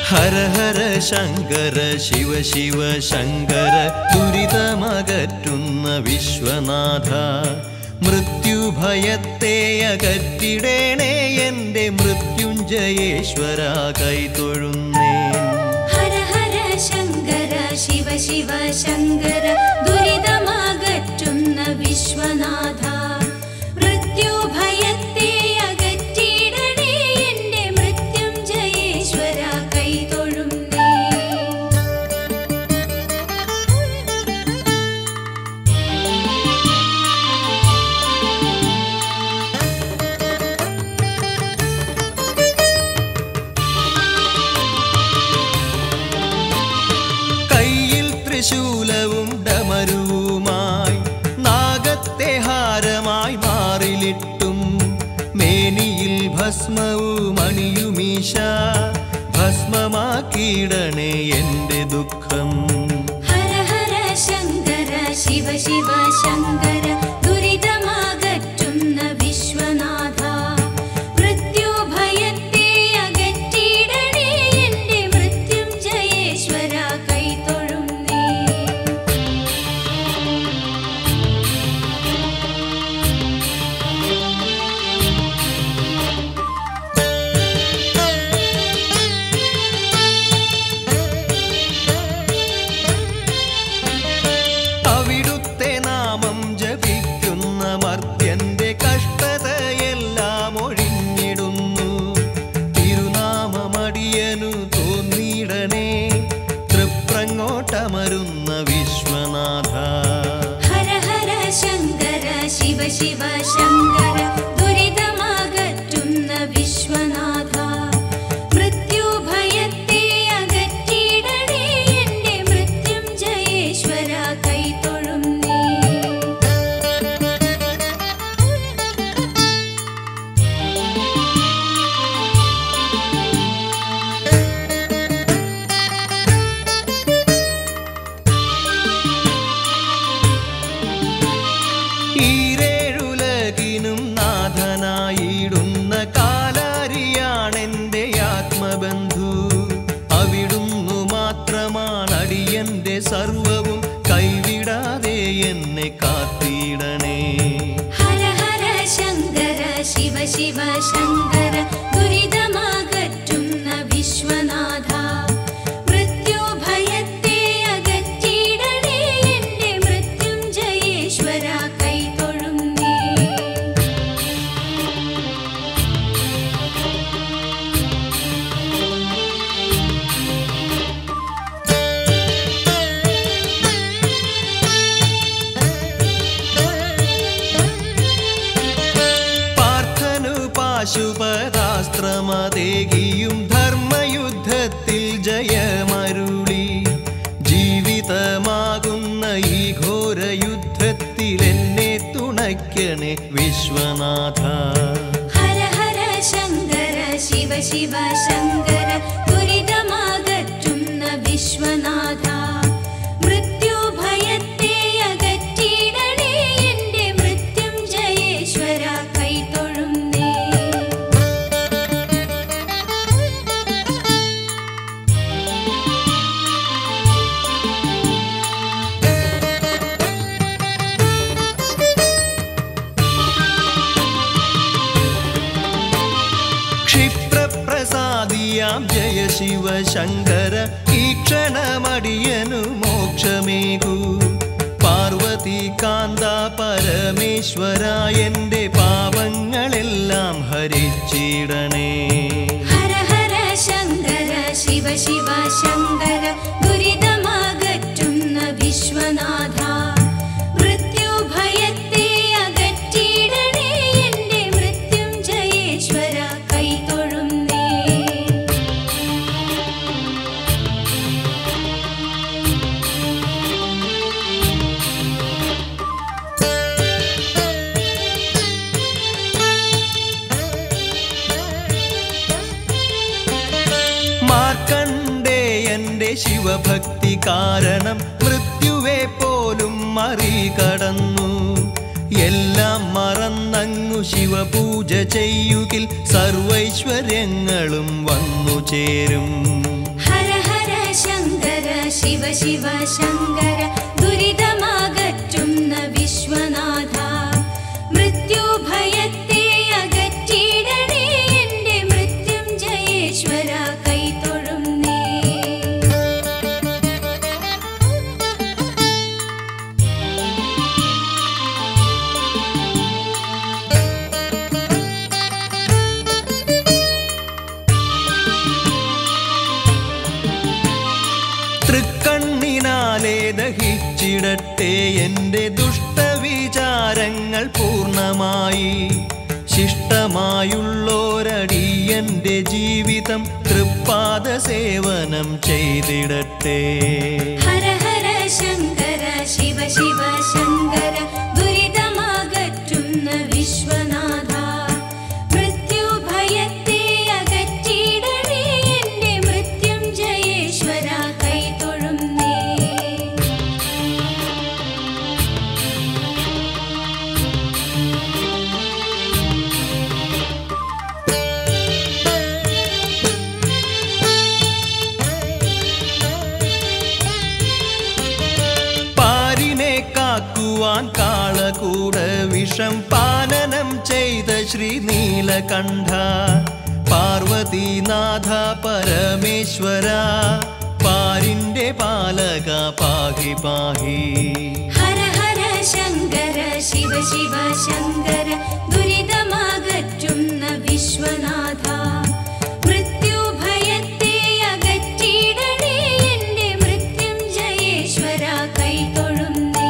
ഹര ഹര ശങ്കര ശിവ ശിവ ശങ്കര ദുരിതമകറ്റുന്ന വിശ്വനാഥ മൃത്യുഭയത്തെ അകറ്റിടേണേ എൻ്റെ മൃത്യുഞ്ജയേശ്വര കൈതൊഴുന്നേൻ ഹര ഹര ശങ്കര ശിവ ശിവ ശങ്കര ദുരിതമാകറ്റുന്ന വിശ്വനാഥ മൃത്യുഭയത്തെ അകറ്റിയിടണേ എന്റെ മൃത്യുഞ്ജയേശ്വര കൈതൊഴുന്നേ കയ്യിൽ ത്രിശൂലവും ഡമരുവുമായി നാഗത്തെ ഹാരമായി മാറിലിട്ടും മേനിയിൽ ഭസ്മവും അണിയുമീശ ഭസ്മമാക്കിയിടണേ എൻ്റെ ദുഃഖം ഹര ഹര ശങ്കര ശിവ ശിവ ശങ്കര ദുരിതമാകറ്റുന്ന വിശ്വനാഥ മൃത്യുഭയത്തെ അകറ്റിയിടണേ എന്റെ മൃത്യുഞ്ജയേശ്വര കൈതൊഴുന്നേ അവിടുത്തെ നാമം ജപിക്കുന്ന മർത്യന്റെ കഷ്ടതയെല്ലാം ഒഴിഞ്ഞിടുന്നു തിരുനാമമടിയനു തോന്നിയിടണേ തൃപ്രങ്ങോട്ടമരുന്ന വിശ്വനാഥ ഹര ഹര ശങ്കര ശിവ ശിവ ശങ്കര ദുരിതമാകറ്റുന്ന വിശ്വനാഥ മൃത്യുഭയത്തെ അകറ്റിയിടണേ എന്റെ മൃത്യുഞ്ജയേശ്വര കൈതൊഴുന്നേ ഈരേഴുലകിനും നാഥനായിടുന്ന കാലാരിയാണെന്റെ ആത്മബന്ധു അവിടുന്നു മാത്രമാണ് അടിയന്റെ സർവവും കൈവിടാതെ എന്നെ കാത്തിടണേ ഹര ഹര ശങ്കര ശിവ ശിവ ശങ്കര ദുരിതമാകറ്റുന്ന വിശ്വനാഥ മൃത്യുഭയത്തെ അകറ്റിയിടണേ എന്റെ മൃത്യുഞ്ജയേശ്വര കൈതൊഴുന്നേ പാർത്ഥനു പാശുപതാസ്ത്രമതേകിയും ധർമ്മയുദ്ധത്തിൽ ജയമരുളി ജീവിതമാകുന്ന ഈ ഘോരയുദ്ധത്തിൽ എന്നെ തുണയ്ക്കണേ വിശ്വനാഥ ഹര ഹര ശങ്കര ശിവ ശിവ ശങ്കര ദുരിതമാകറ്റുന്ന വിശ്വനാഥ മൃത്യുഭയത്തെ അകറ്റിയിടണേ എന്റെ മൃത്യുഞ്ജയേശ്വര കൈതൊഴുന്നേ ക്ഷിപ്രപ്രസാദിയാം ജയ ശിവ ശങ്കര ഈ ക്ഷണമടിയനു മോക്ഷമേകൂ പാർവതി കാന്ത പരമേശ്വര എന്റെ പാപങ്ങളെല്ലാം ഹരിച്ചിടണേ ഹര ഹര ശങ്കര ശിവ ശിവ ശങ്കര ദുരിതമാകറ്റുന്ന വിശ്വനാഥ മൃത്യുഭയത്തെ അകറ്റിയിടണേ എന്റെ മൃത്യുഞ്ജയേശ്വര കൈതൊഴുന്നേ മാർക്കണ്ഡേയന്റെ ശിവഭക്തി കാരണം മൃത്യുവെ പോലും മറികടന്നു എല്ലാം മറന്നങ്ങു ശിവപൂജ ചെയ്യുകിൽ സർവൈശ്വര്യങ്ങളും വന്നു ചേരും ശിവ ശങ്കര ദുരിതമാകറ്റുന്ന വിശ്വനാഥ മൃത്യുഭയത്തെ അകറ്റിയിടണേ എന്റെ മൃത്യുഞ്ജയേശ്വര കൈതൊഴുന്നേ തൃക്കണ്ണിനാലെ ദഹിച്ചിടട്ടെ എൻ്റെ ദുഷ്ടവിചാരങ്ങൾ പൂർണ്ണമായി ശിഷ്ടമായുള്ളോരടിയന്റെ ജീവിതം തൃപ്പാദ സേവനം ചെയ്തിടട്ടെ ഹര ഹര ശങ്കര ശിവ ശിവ ശങ്കര ദുരിതമാകറ്റുന്ന വിശ്വനാഥ മൃത്യുഭയത്തെ അകറ്റിയിടണേ എന്റെ മൃത്യുഞ്ജയേശ്വര കൈതൊഴുന്നേ പാരിനെ കാക്കുവാൻ കാളകൂട വിഷം പാലനം ചെയ്ത ശ്രീ നീലകണ്ഠ പാർവതീനാഥ പരമേശ്വര പാരിന്റെ പാലക പാഹി പാഹി ഹര ഹര ശങ്കര ശിവ ശിവ ശങ്കര ദുരിതമാകറ്റുന്ന വിശ്വനാഥ മൃത്യുഭയത്തെ അകറ്റിയിടണേ എന്റെ മൃത്യുഞ്ജയേശ്വര കൈതൊഴുന്നേ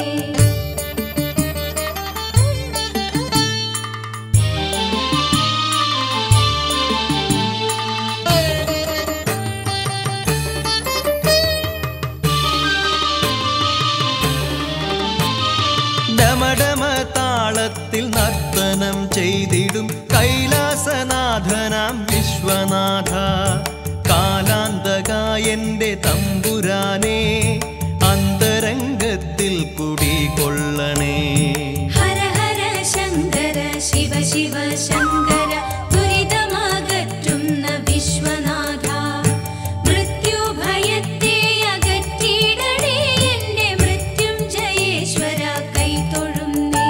ഡമഡമ താളത്തിൽ നർത്തനം ചെയ്തിടും കൈലാസനാഥനാം വിശ്വനാഥ കാലാന്തകായന്റെ തമ്പുരാനെ അന്തരംഗത്തിൽ കുടികൊള്ളണേ ഹര ഹര ശങ്കര ശിവ ശിവ ശങ്കര ദുരിതമാകറ്റുന്ന വിശ്വനാഥ മൃത്യുഭയത്തെ അകറ്റിയിടണേ എന്റെ മൃത്യുഞ്ജയേശ്വര കൈതൊഴുന്നേ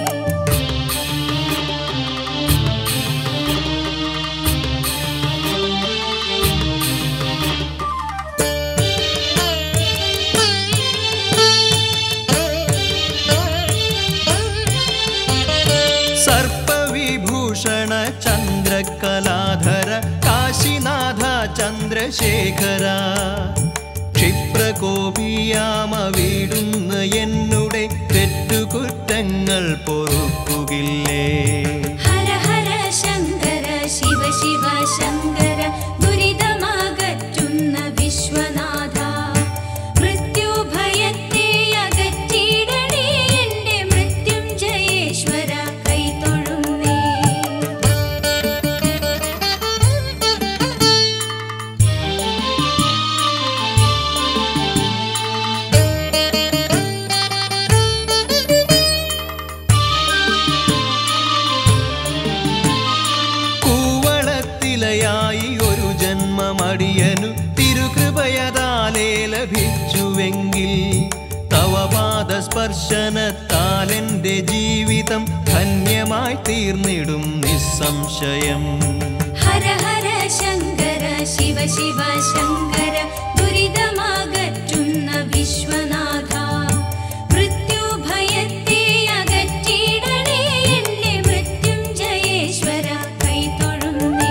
സർപ്പവിഭൂഷണ ചന്ദ്രകലാധര കാശിനാഥ ചന്ദ്രശേഖര ക്ഷിപ്രകോപിയാമ വീടുന്ന എന്നുടെ തെറ്റുകുറ്റങ്ങൾ പൊറുക്കുകില്ലേ ഹര ഹര ശങ്കര ശിവ ശിവ ശങ്കര ദുരിതമാകറ്റുന്ന വിശ്വനാഥ മൃത്യുഭയത്തെ അകറ്റിയിടണേ എന്റെ മൃത്യുഞ്ജയേശ്വര കൈതൊഴുന്നേ കൂവളത്തിലയായി ഒരു ജന്മമടിയനു തിരുകൃപയതാലേ ലഭിച്ചുവെങ്കിൽ തവപാദ സ്പർശനത്താലെന്റെ ജീവിതം ധന്യമായി തീർന്നിടും നിസ്സംശയം ഹര ഹര ശങ്കര ശിവ ശിവ ശങ്കര ദുരിതമാകറ്റുന്ന വിശ്വനാഥ മൃത്യുഭയത്തെ അകറ്റിയിടണേ എന്റെ മൃത്യുഞ്ജയേശ്വര കൈതൊഴുന്നേ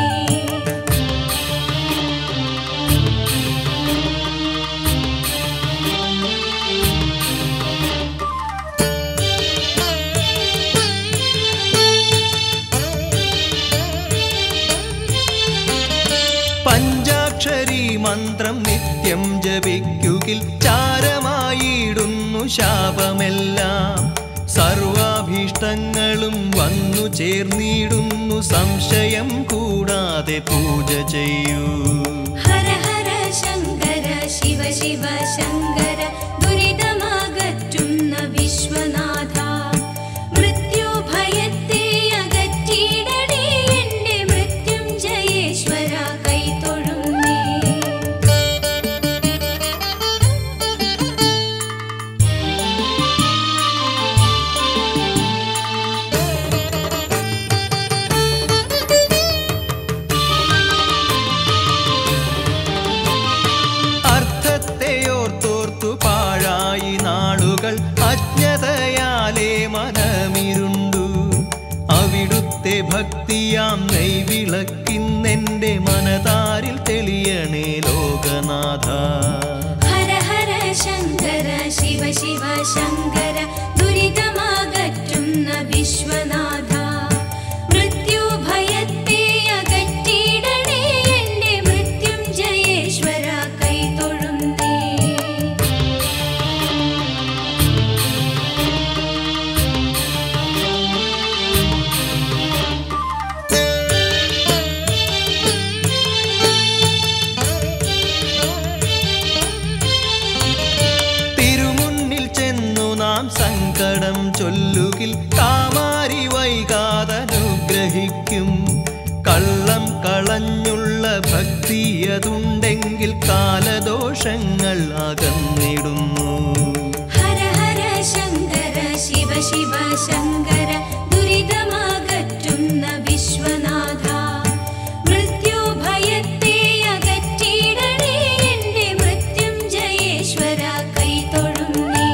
പഞ്ചാക്ഷരി മന്ത്രം നിത്യം ജപിക്കുകിൽ ചാരമായിടുന്നു ശാപമെല്ലാം സർവാഭീഷ്ടങ്ങളും വന്നു ചേർന്നിടുന്നു സംശയം കൂടാതെ പൂജ ചെയ്യൂ ഹര ഹര ശങ്കര ശിവ ശിവ ശങ്കര ദുരിതമാകറ്റുന്ന വിശ്വനാഥ മൃത്യുഭയത്തെ അകറ്റിയിടണേ എന്റെ മൃത്യുഞ്ജയേശ്വര കൈതൊഴുന്നേ ഭക്തിയാം നെയ്വിളക്കിന്നെൻ്റെ മനതാരിൽ തെളിയണേ ലോകനാഥ ഹര ഹര ശങ്കര ശിവ ശിവ ശങ്കര ദുരിതമാകറ്റുന്ന വിശ്വനാഥ മൃത്യുഭയത്തെ അകറ്റിയിടണേ എന്റെ മൃത്യുഞ്ജയേശ്വര കൈതൊഴുന്നേ തിരുമുന്നിൽ ചെന്നു നാം സങ്കടം ചൊല്ലുകിൽ കാമാരി വൈകാതനുഗ്രഹിക്കും കള്ളം കളഞ്ഞുള്ള ഭക്തിയതുണ്ടെങ്കിൽ കാലദോഷങ്ങൾ അകന്നിടുന്നു ഹര ഹര ശങ്കര ശിവ ശിവ ശങ്കര ദുരിതമാകറ്റുന്ന വിശ്വനാഥ മൃത്യുഭയത്തെ അകറ്റിയിടണേ എന്റെ മൃത്യുഞ്ജയേശ്വര കൈതൊഴുന്നേ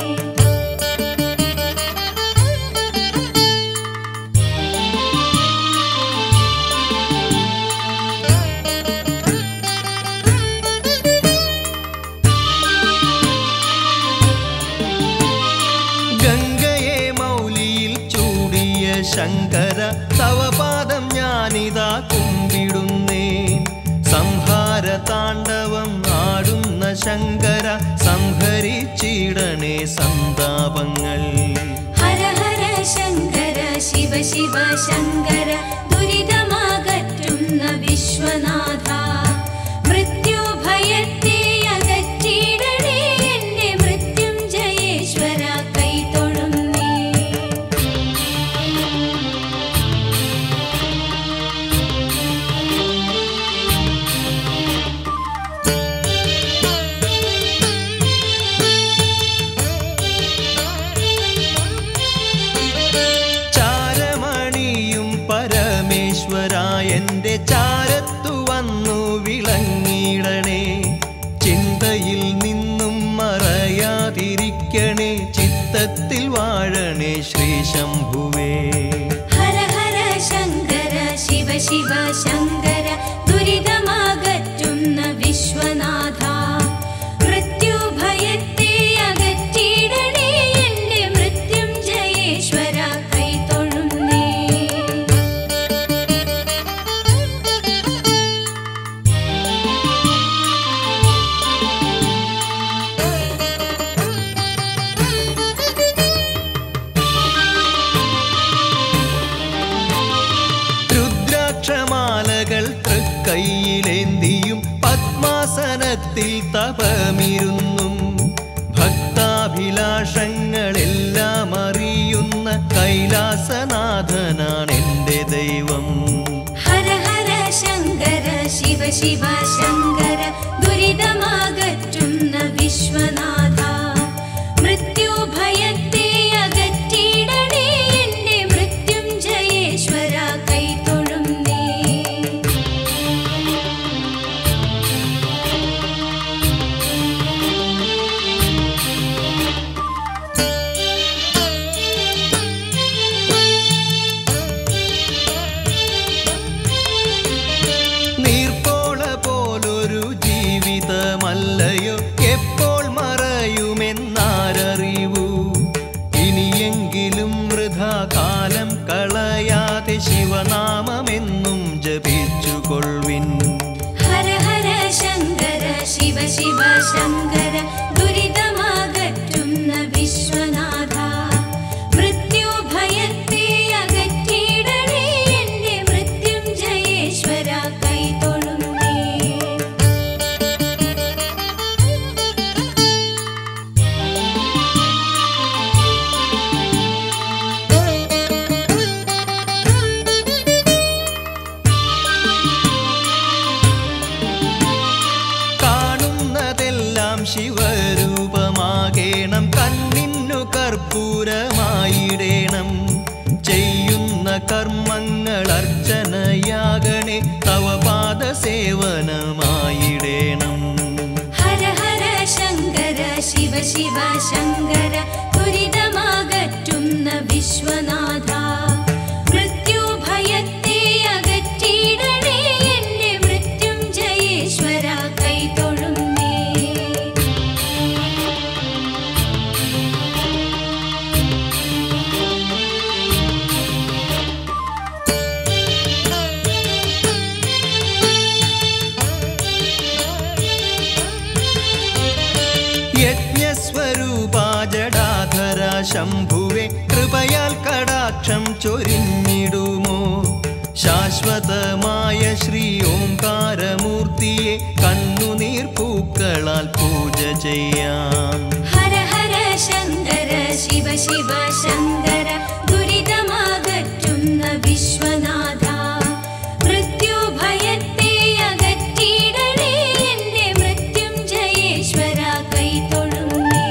ഗംഗയെ മൗലിയിൽ ചൂടിയ ശങ്കര തവപാദം ഞാനിതാ കുമ്പിടുന്നേ സംഹാര താണ്ഡവം ആടുന്ന ശങ്കര സംഹരിച്ചിടണേ സന്താപങ്ങൾ ഹര ഹര ശങ്കര ശിവ ശിവ ശങ്കര ദുരിതമാകറ്റുന്ന വിശ്വനാഥ മൃത്യുഭയത്തെ അകറ്റിയിടണേ എന്റെ മൃത്യുഞ്ജയേശ്വര കൈതൊഴുന്നേ ചാരമണിയും പരമേശ്വര എന്റെ ചാരത്തു വന്നു വിളങ്ങിടണേ ചിന്തയിൽ നിന്നും മറയാതിരിക്കണേ ചിത്തത്തിൽ വാഴണേ ശ്രീ ശംഭുവേ ഹര ഹര ശങ്കര ശിവ ശിവ ശങ്കര ദുരിതമാകറ്റുന്ന വിശ്വനാഥ മൃത്യുഭയത്തെ അകറ്റിയിടണേ എന്റെ മൃത്യുഞ്ജയേശ്വര കൈതൊഴുന്നേ രുദ്രാക്ഷമാലകൾ തൃക്കൈയിലേന്തിയും പത്മാസനത്തിൽ തപമിരുന്നും ഭക്താഭിലാഷങ്ങളെല്ലാം അറിയുന്ന കൈലാസനാഥനാണ് എൻ്റെ ദൈവം ഹര ഹര ശങ്കര ശിവ ശിവ ശങ്കര ദുരിതമാകറ്റുന്ന വിശ്വനാഥ മൃത്യുഭയത്തെ അകറ്റിയിടണേ എന്റെ മൃത്യുഞ്ജയേശ്വര കൈതൊഴുന്നേ നീർപ്പോള പോലൊരു ജീവിതമല്ലയോ എപ്പോൾ മറയുമെന്നാരറിവൂ ഇനിയെങ്കിലും വൃഥാ കാലം കളയാതെ ശിവനാമമെന്നും ജപിച്ചുകൊള്ളിൻ ഹര ഹര ശങ്കര ശിവ ശിവ ശങ്കര ദുരിതമാകറ്റുന്ന വിശ്വനാഥ മൃത്യുഭയത്തെ അകറ്റിയിടണേ എന്റെ മൃത്യുഞ്ജയേശ്വര കൈതൊഴുന്നേ കാണുന്നതെല്ലാം ശിവരൂപമാകേണം കണ്ണിന്നു കർപ്പൂരമായിടേണം ചെയ്യുന്ന കർമ്മങ്ങൾ അർച്ചനയാകണേ തവ പാദസേവനമായിടേണം ഹര ഹര ശങ്കര ശിവ ശിവ ശങ്കര ദുരിതമാകറ്റുന്ന വിശ്വനാഥ മൃത്യുഭയത്തെ ശംഭുവെ കൃപയാൽ കടാക്ഷം ചൊരിഞ്ഞിടുമോ ശാശ്വതമായ ശ്രീ ഓംകാരമൂർത്തിയെ കണ്ണുനീർ പൂക്കളാൽ പൂജ ചെയ്യാം ഹര ഹര ശങ്കര ശിവ ശിവ ശങ്കര ദുരിതമാകറ്റുന്ന വിശ്വനാഥ മൃത്യുഭയത്തെ അകറ്റിയിടണേ എന്റെ മൃത്യുഞ്ജയേശ്വര കൈതൊഴുന്നേ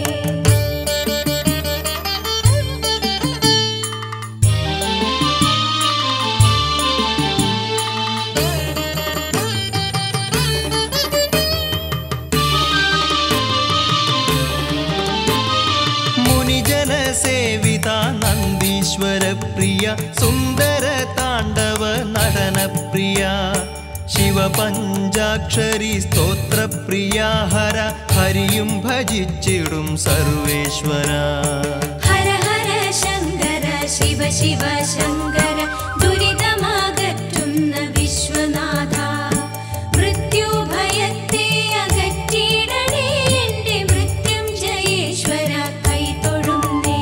മുനിജന സേവിത നന്ദീശ്വര പ്രിയ സുന്ദര താണ്ഡവ നടന പ്രിയ ശിവപഞ്ചാക്ഷരി സ്തോത്രപ്രിയ ഹര ഹരിയും ഭജിച്ചിടും സർവേശ്വര ഹര ഹര ശങ്കര ശിവ ശിവ ശങ്കര ദുരിതമാകറ്റുന്ന വിശ്വനാഥ മൃത്യുഭയത്തെ അകറ്റിയിടണേ എന്റെ മൃത്യുഞ്ജയേശ്വര കൈതൊഴുന്നേ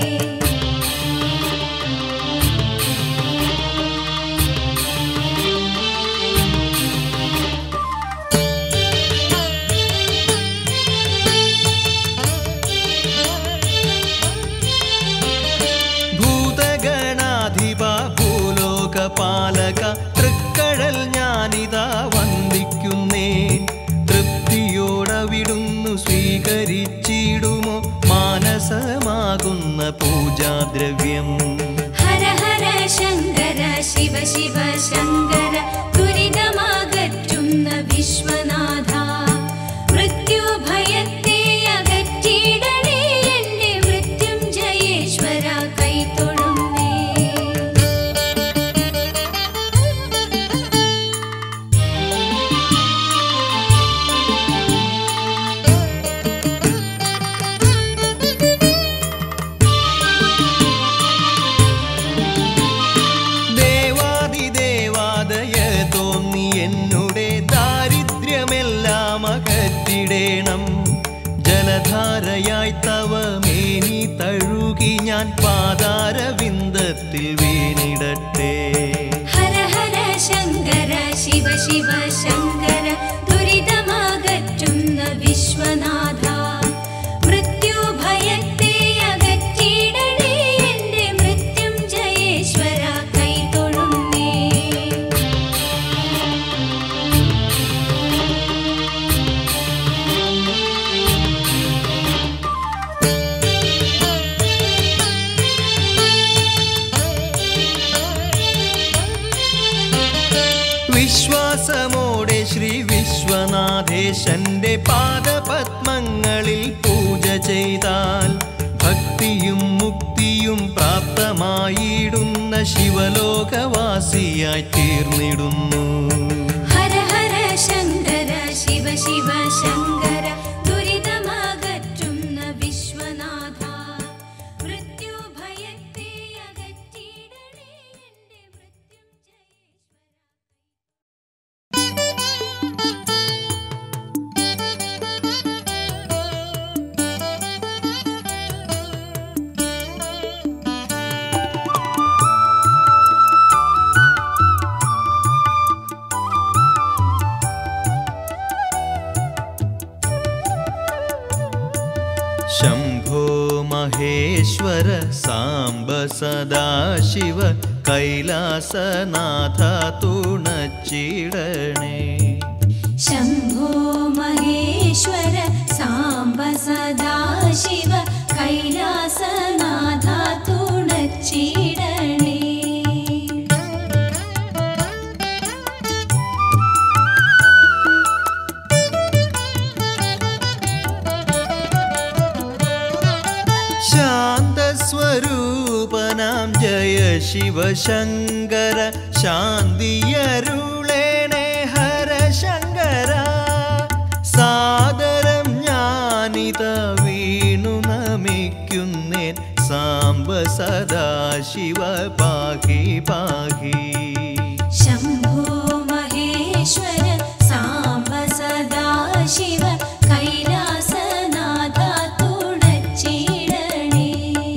ഭൂതഗണാധിപ ഭൂലോകപാലക തൃക്കഴൽ ഞാനിതാ വന്ദിക്കുന്നേ തൃപ്തിയോടവിടുന്നു സ്വീകരിച്ചിടുമോ മാനസമാകുന്ന പൂജാദ്രവ്യം ഹര ഹര ശങ്കര ശിവ ശിവ ശങ്കര ദുരിതമാകറ്റുന്ന വിശ്വനാഥ മൃത്യുഭയത്തെ അകറ്റിയിടണേ എന്റെ മൃത്യുഞ്ജയേശ്വര കൈതൊഴുന്നേ ദേവാദിദേവാദയ തോന്നി എന്നുടെ ദാരിദ്ര്യമെല്ലാം അകറ്റിടേണം ജലധാരയായി തവ മേനി തഴുകി ഞാൻ പാതാരവിന്ദത്തിൽ വീണിടട്ടെ ഹര ഹര ശങ്കര ശിവ ശിവ ശങ്കര ദുരിതമാകറ്റുന്ന വിശ്വനാഥ മൃത്യുഭയത്തെ അകറ്റിയിടണേ എന്റെ മൃത്യുഞ്ജയേശ്വര കൈതൊഴുന്നേ വിശ്വാസമോടെ ശ്രീ വിശ്വനാഥേശന്റെ പാദപത്മങ്ങളിൽ പൂജ ചെയ്താൽ ഭക്തിയും മുക്തിയും പ്രാപ്തമായിടുന്ന ശിവലോകവാസിയായി തീർന്നിടുന്നു ഹര ഹര ശങ്കര ശിവ ശിവ ശങ്കര ദുരിതമാകറ്റുന്ന വിശ്വനാഥ മൃത്യുഭയത്തെ അകറ്റിയിടണേ എന്റെ മൃത്യുഞ്ജയേശ്വര ശംഭോ മഹേശ്വര സാംബ സദാശിവ കൈലാസനാഥ തുണച്ചിടണേ ശംഭോ മഹേശ്വര സാംബ സദാശിവ കൈലാസനാഥ തുണച്ചിടണേ ശാന്തസ്വരൂപനാം ജയ ശിവശങ്കര ശാന്തിയരുളേണേ ഹര ശങ്കര സാദരം ഞാനിത വീണു നമിക്കുന്നേൻ സാംബ സദാശിവ പാഹി പാഹി ശംഭോ മഹേശ്വര സാംബ സദാശിവ കൈലാസനാഥ തുണച്ചിടണേ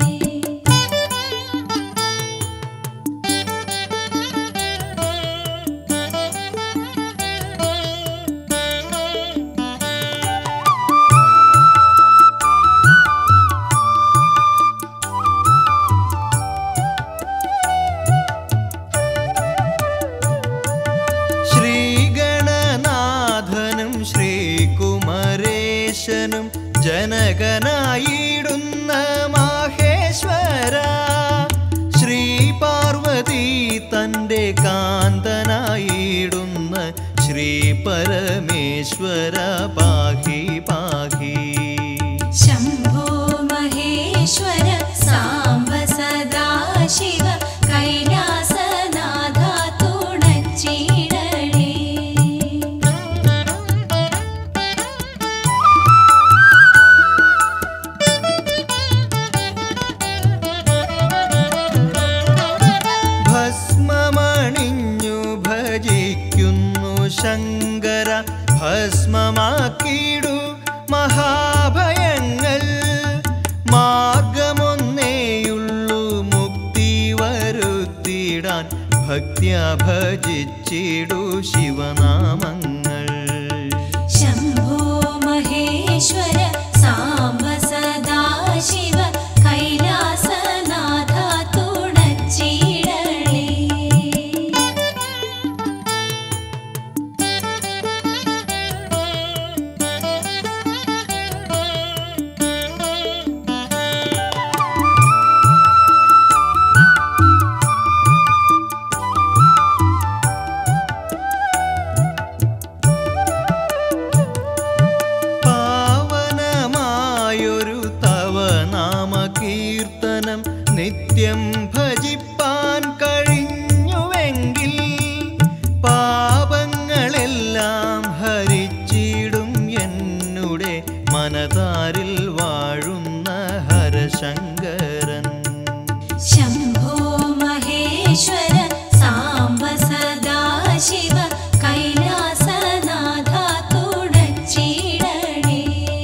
ജനകനായിടുന്ന മാഹേശ്വര ശ്രീ പാർവതി തൻ്റെ കാന്തനായിടുന്ന ശ്രീ പരമേശ്വര പാഹി പാഹി शम्भो महेश्वर साम्ब सदा शिव कैलासनाथा तुणच्चिडणे ഭസ്മമണിഞ്ഞു ഭജിക്കുന്നു ശങ്കര ഭസ്മമാക്കിയിടു മഹാഭയങ്ങൾ മാർഗമൊന്നേയുള്ളൂ മുക്തി വരുത്തിടാൻ ഭക്ത്യാ ഭജിച്ചിടു ശിവനാമങ്ങൾ शम्भो महेश्वर साम्ब सदा शिव कैलासनाथा तुणच्चिडणे പാവനമായൊരു തവ നാമകീർത്തനം നിത്യം ഭജിപ്പാൻ കഴിഞ്ഞുവെങ്കിൽ പാപങ്ങളെല്ലാം ഹരിച്ചിടും എന്നുടെ മനതാരിൽ വാഴുന്ന ഹരശങ്കരൻ शम्भो महेश्वर साम्ब सदा शिव कैलासनाथा तुणच्चिडणे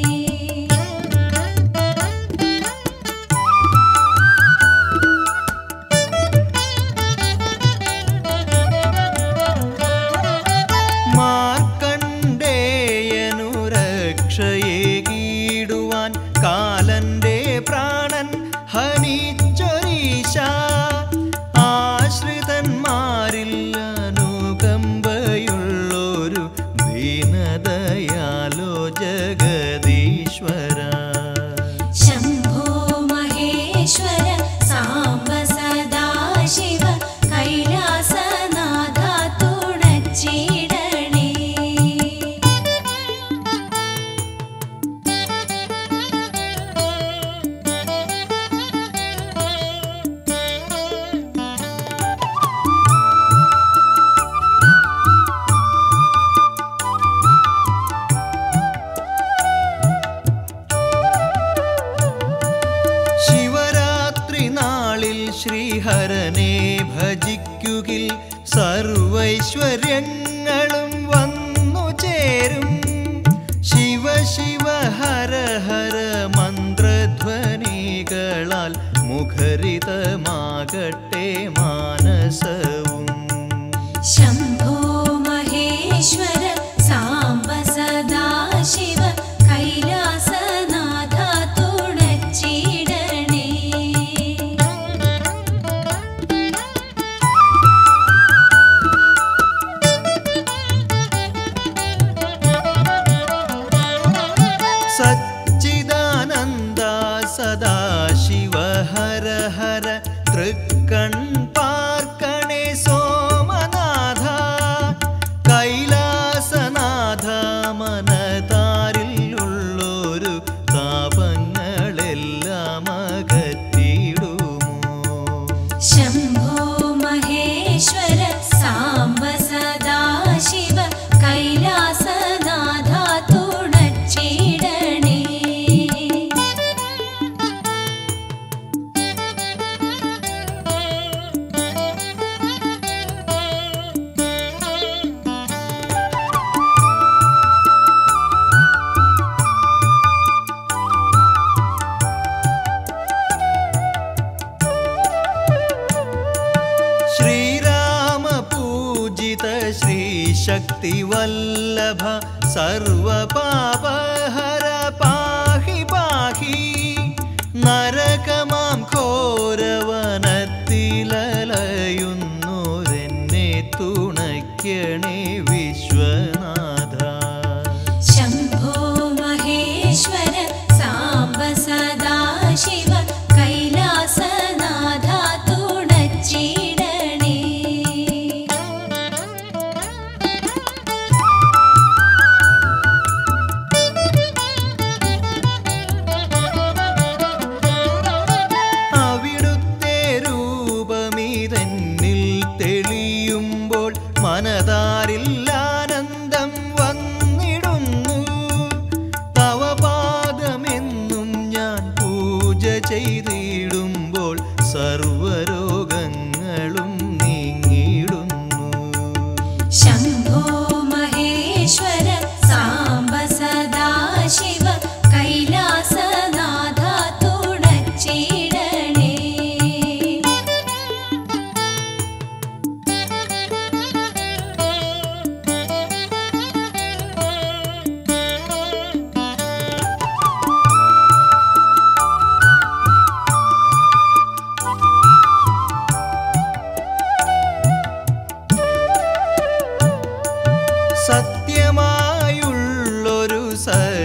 മാർക്കണ്ഡേയനു രക്ഷയേകിടുവാൻ കാലന്റെ പ്രാണൻ ഹനിച്ചൊരീശ ആശ്രിതന്മാരിൽ അനുകമ്പയുള്ളൊരു ദീനദയാലോ ജഗദീശ്വര शम्भो महेश्वर साम्ब सदा शिव कैलासनाथा तुणच्चिडणे ശിവരാത്രി നാളിൽ ശ്രീഹരനെ ഭജിക്കുകിൽ സർവൈശ്വര്യങ്ങളും വന്നു ചേരും ശിവ ശിവ ഹര ഹര മന്ത്രധ്വനികളാൽ മുഖരിതമാകട്ടെ മാനസവും शम्भो महेश्वर साम्ब सदा शिव कैलासनाथा तुणच्चिडणे സച്ചിദാനന്ദ സദാശിവ ഹര ഹര തൃക്കൺ പാർക്കണേ സോമനാഥ കൈലാസനാഥ മനതാരിലുള്ളൊരു താപങ്ങളെല്ലാം അകറ്റിടുമോ शम्भो महेश्वर साम्ब सदा शिव कैलासनाथा तुणच्चिडणे ശ്രീരാമ പൂജിത ശ്രീശക്തിവല്ലഭ സർവപാപഹര പാഹി പാഹി നരകമാം ഘോരവനത്തിലലയുന്നോരെന്നെ തുണയ്ക്കണേ വിശ്വനാഥ शम्भो महेश्वर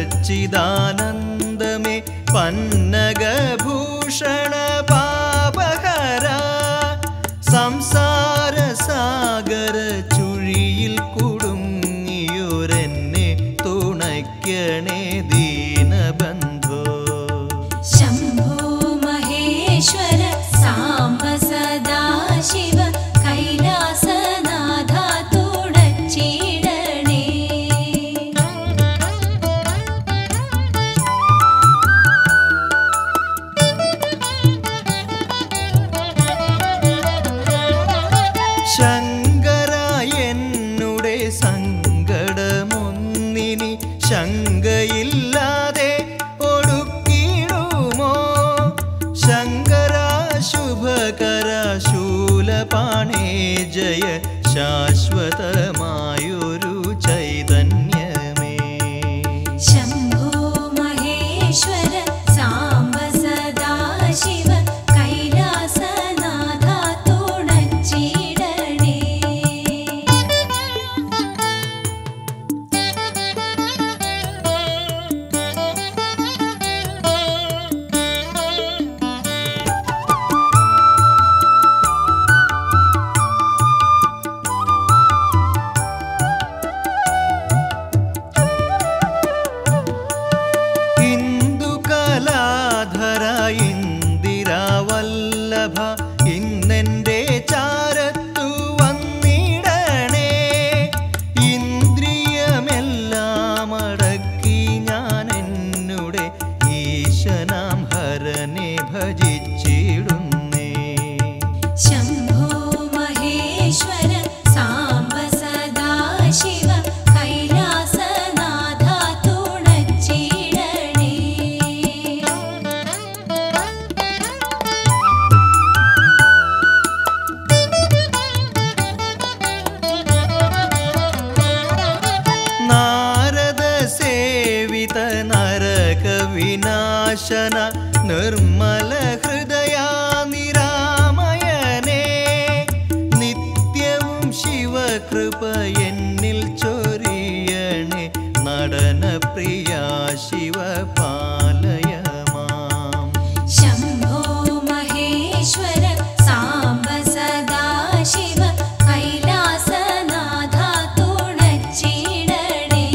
സച്ചിദാനന്ദമേ പന്നഗഭൂഷണ പാപഹര സംസാര സാഗര ചുഴിയിൽ കുടുങ്ങിയൊരെന്നെ തുണയ്ക്കണേ ദീനബന്ധോ शम्भो महेश्वर साम्ब सदा शिव कैलासनाथा तुडच्चिडणे ശങ്കര എന്നുടെ സങ്കടമൊന്നിനി ശങ്കയില്ലാതെ ഒടുക്കിടുമോ ശങ്കര ശുഭകര ശൂലപാണേ ജയ ശാശ്വതമായൊരു ചൈതന്യമേ शम्भो महेश्वर साम्ब सदा शिव कैलासनाथा तुडच्चिडणे ഇന്ദുകലാധര ഇന്ദിരാവല്ലഭ ഇന്നെന്റെ ചാരത്തു വന്നിടണേ ഇന്ദ്രിയമെല്ലാം അടക്കി ഞാൻ എന്നുടെ ഈശനാം ഹരനെ ഭജിച്ചിടുന്നേ शम्भो महेश्वर साम्ब सदा शिव कैलासनाथा तुडच्चिडणे നാരദ സേവിത നരക വിനാശന നിർമ്മല ഹൃദയ നിരാമയനേ നിത്യവും ശിവകൃപ എന്നിൽ ചൊരിയണേ നടന പ്രിയ ശിവ പാലയമാം शम्भो महेश्वर साम्ब सदा शिव कैलासनाथा तुडच्चिडणे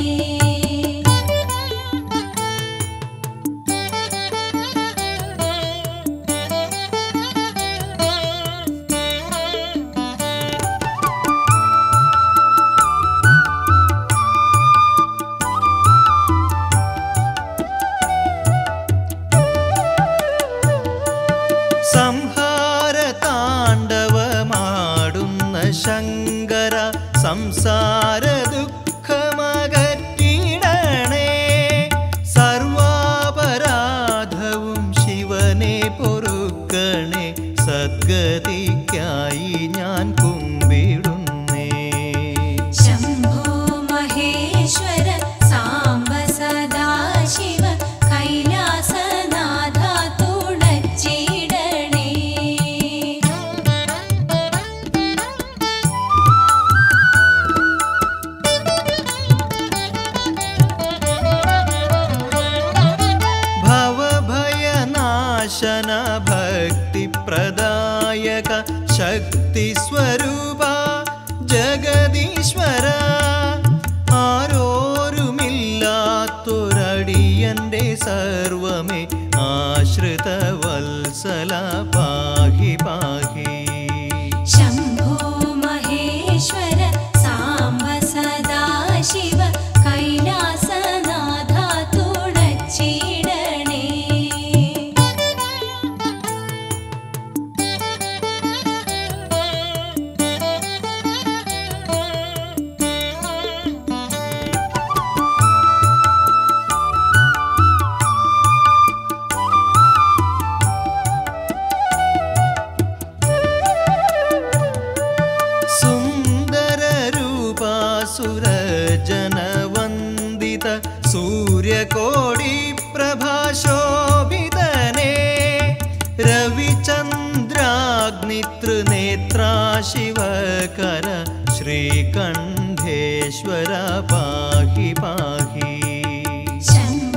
സംഹാര താണ്ഡവമാടുന്ന ശങ്കര സംസാര ദുഃഖമകറ്റിടണേ സർവാപരാധവും ശിവനെ പൊറുക്കണേ സദ്ഗതിക്കായി ഞാൻ കുമ്പിടുന്നേ शम्भो महेश्वर साम्ब सदा शिव कैलासनाथा तुडच्चिडणे ഭവഭയനാശന ഭക്തിപ്രദായക ശക്തിസ്വരൂപ ജഗദീശ്വര ആരോരുമില്ലാത്തൊരടിയന്റെ സർവമേ ആശ്രിത വത്സല പാഹി പാഹി शम्भो महेश्वर साम्ब सदा शिव कैलासनाथा तुडच्चिडणे സുരജനവന്ദിത സൂര്യകോടി പ്രഭാശോഭിതനേ രവിചന്ദ്രാഗ്നിതൃനേത്രാ ശിവകര ശ്രീകണ്ഠേശ്വര പാഹി പാഹി शम्भो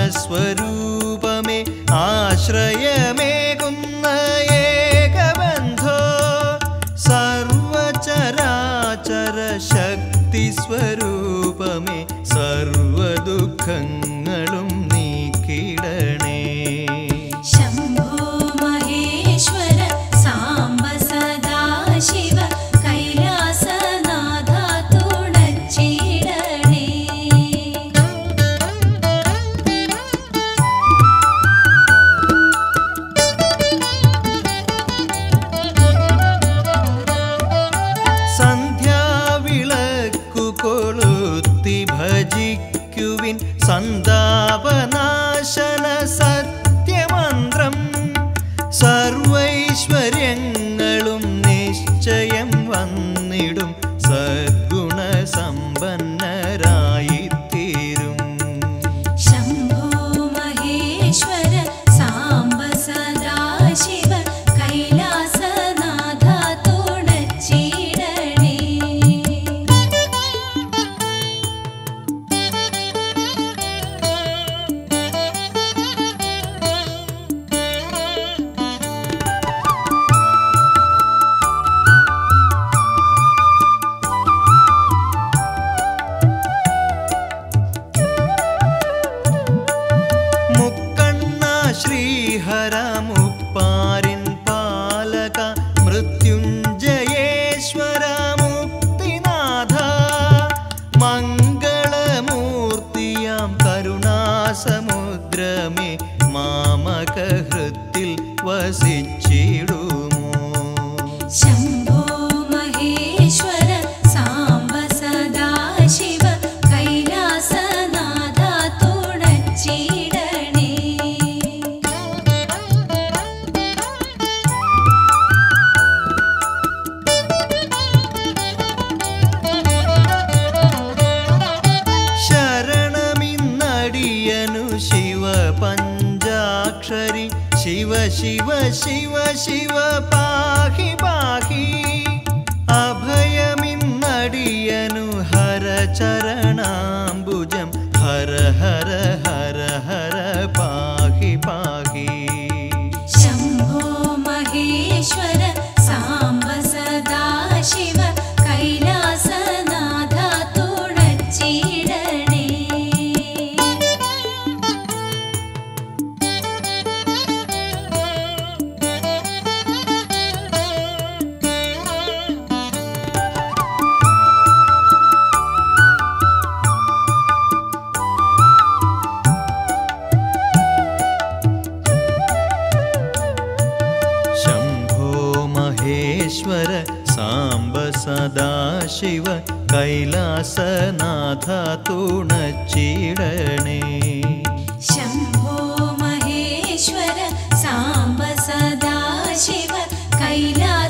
സ്വരൂപമേ ആശ്രയമേകുന്ന ഏകബന്ധോ സർവചരാചര ശക്തി സ്വരൂപമേ സർവദുഃഖങ്ങളും നീക്കിടണേ ശംഭോ മഹേശ്വര സാംബ സദാശിവ കൈലാസനാഥ തുണച്ചിടണേ സന്ധ്യാവിളക്കു കൊളുത്തി ഭജിക്കുവിൻ സന്താപനാശന സത്യമന്ത്രം സർവൈശ്വര്യങ്ങളും നിശ്ചയം വന്നിടും സദ്ഗുണ സമ്പന്നരായിത്തീരും ശംഭോ മഹേശ്വര സാംബ സദാശിവ കൈലാസനാഥ തുണച്ചിടണേ മുക്കണ്ണ ശ്രീഹര മുപ്പാരിൻ പാലക മൃത്യുഞ്ജയേശ്വര മുക്തിനാഥ മംഗളമൂർത്തിയാം കരുണാസമുദ്രമേ മാമക ഹൃത്തിൽ വസിച്ചിടുമോ ശംഭോ മഹേശ്വര സാംബ സദാശിവ കൈലാസനാഥ തുണച്ചിടണേ ശരണമിന്നടിയനു ശിവ പഞ്ചാക്ഷരി ശിവ ശിവ ശിവ ശിവ പാഹി പാഹി അഭയമിന്നടിയനു ഹര ചരണാംബുജം ഹര ഹര ഹര ഹര പാഹി പാഹി ശംഭോ മഹേശ്വര സാംബ സദാശിവ കൈലാസനാഥ തുണച്ചിടണേ ശംഭോ മഹേശ്വര സാംബ സദാശിവ കൈലാസനാഥ തുണച്ചിടണേ ശംഭോ മഹേശ്വര സാംബ സദാശിവ കൈലാസനാഥ